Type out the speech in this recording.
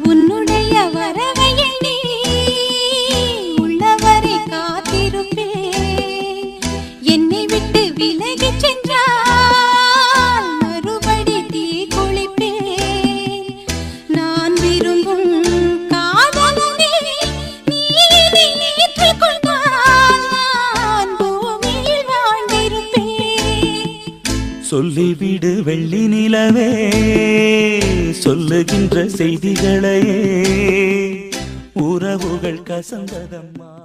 உன்னுடைய வரவை எண்ணி உள்ளவரை காத்திருப்பேன் என்னை விட்டு விலகிச் சென்றால் மறுபடி தீ குளிப்பேன் நான் விரும்பும் காதலனே நீ என்னை ஏற்றுக்கொண்டால் நான் பூமியில் வாழ்ந்திருப்பேன் சொல்லிவிடு வெள்ளி நிலவே சொல்லுகின்ற செய்திகளையே உறவுகள் கசந்ததம்மா